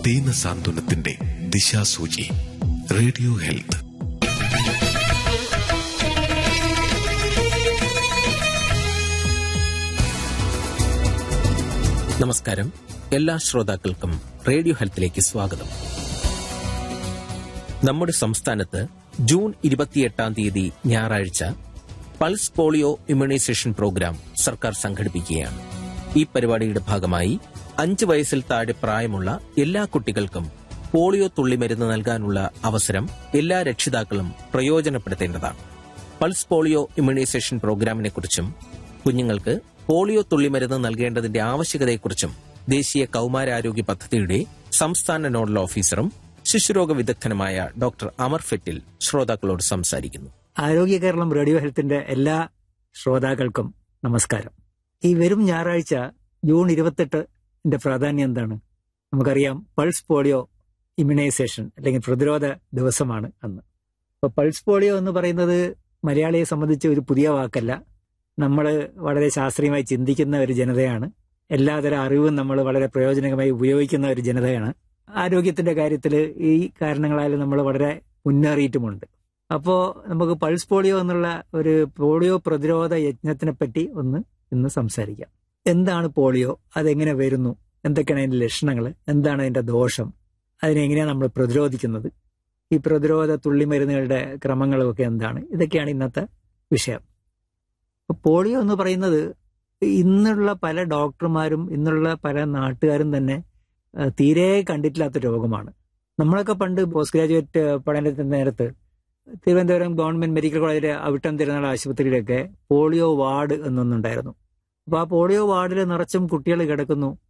ദീനസാന്ത്വനത്തിന്റെ ദിശാസൂചി radio health നമസ്കാരം എല്ലാ ശ്രോതാക്കൾക്കും റേഡിയോ ഹെൽത്തിലേക്ക് സ്വാഗതം നമ്മുടെ സംസ്ഥാനത്ത് ജൂൺ ഇരുപത്തിയെട്ടാം തീയതി ഞായറാഴ്ച പൾസ് പോളിയോ ഇമ്മ്യൂണൈസേഷൻ പ്രോഗ്രാം സർക്കാർ സംഘടിപ്പിക്കുകയാണ് ഈ പരിപാടിയുടെ ഭാഗമായി അഞ്ച് വയസ്സിൽ താഴെ പ്രായമുള്ള എല്ലാ കുട്ടികൾക്കും പോളിയോ തുള്ളിമരുന്ന് നൽകാനുള്ള അവസരം എല്ലാ രക്ഷിതാക്കളും പ്രയോജനപ്പെടുത്തേണ്ടതാണ് പൾസ് പോളിയോ ഇമ്മ്യൂണൈസേഷൻ പ്രോഗ്രാമിനെക്കുറിച്ചും കുഞ്ഞുങ്ങൾക്ക് പോളിയോ തുള്ളിമരുന്ന് നൽകേണ്ടതിന്റെ ആവശ്യകതയെക്കുറിച്ചും ദേശീയ കൌമാരാരോഗ്യ പദ്ധതിയുടെ സംസ്ഥാന നോഡൽ ഓഫീസറും ശിശുരോഗ വിദഗ്ധനുമായ ഡോക്ടർ അമർ ഫെറ്റിൽ ശ്രോതാക്കളോട് സംസാരിക്കുന്നു ആരോഗ്യ കേരളം റേഡിയോ ഹെൽത്തിന്റെ എല്ലാ ശ്രോതാക്കൾക്കും നമസ്കാരം ഈ വരും ഞായറാഴ്ച ജൂൺ ഇരുപത്തെട്ടിന്റെ പ്രാധാന്യം എന്താണ് നമുക്കറിയാം പൾസ് പോളിയോ ഇമ്മ്യൂണൈസേഷൻ അല്ലെങ്കിൽ പ്രതിരോധ ദിവസമാണ് അന്ന് അപ്പൊ പൾസ് പോളിയോ എന്ന് പറയുന്നത് മലയാളിയെ സംബന്ധിച്ച് ഒരു പുതിയ വാക്കല്ല നമ്മൾ വളരെ ശാസ്ത്രീയമായി ചിന്തിക്കുന്ന ഒരു ജനതയാണ് എല്ലാതരം അറിവും നമ്മൾ വളരെ പ്രയോജനകമായി ഉപയോഗിക്കുന്ന ഒരു ജനതയാണ് ആരോഗ്യത്തിന്റെ കാര്യത്തിൽ ഈ കാരണങ്ങളാൽ നമ്മൾ വളരെ മുന്നേറിയിട്ടുമുണ്ട് അപ്പോ നമുക്ക് പൾസ് പോളിയോ എന്നുള്ള ഒരു പോളിയോ പ്രതിരോധ യജ്ഞത്തിനെ പറ്റി ഒന്ന് ഇന്ന് സംസാരിക്കാം എന്താണ് പോളിയോ അതെങ്ങനെ വരുന്നു എന്തൊക്കെയാണ് അതിന്റെ ലക്ഷണങ്ങൾ എന്താണ് അതിന്റെ ദോഷം അതിനെങ്ങനെയാണ് നമ്മൾ പ്രതിരോധിക്കുന്നത് ഈ പ്രതിരോധ തുള്ളിമരുന്നുകളുടെ ക്രമങ്ങളുമൊക്കെ എന്താണ് ഇതൊക്കെയാണ് ഇന്നത്തെ വിഷയം അപ്പൊ പോളിയോ എന്ന് പറയുന്നത് ഇന്നുള്ള പല ഡോക്ടർമാരും ഇന്നുള്ള പല നാട്ടുകാരും തന്നെ ആ, തീരെ കണ്ടിട്ടില്ലാത്ത രോഗമാണ് നമ്മളൊക്കെ പണ്ട് പോസ്റ്റ് ഗ്രാജുവേറ്റ് പഠനത്തിന്റെ നേരത്ത് തിരുവനന്തപുരം ഗവൺമെന്റ് മെഡിക്കൽ കോളേജിലെ അവിട്ടം തിരുനാൾ ആശുപത്രിയിലൊക്കെ പോളിയോ വാർഡ് എന്നൊന്നുണ്ടായിരുന്നു അപ്പൊ ആ പോളിയോ വാർഡിൽ നിറച്ചും കുട്ടികൾ കിടക്കുന്നു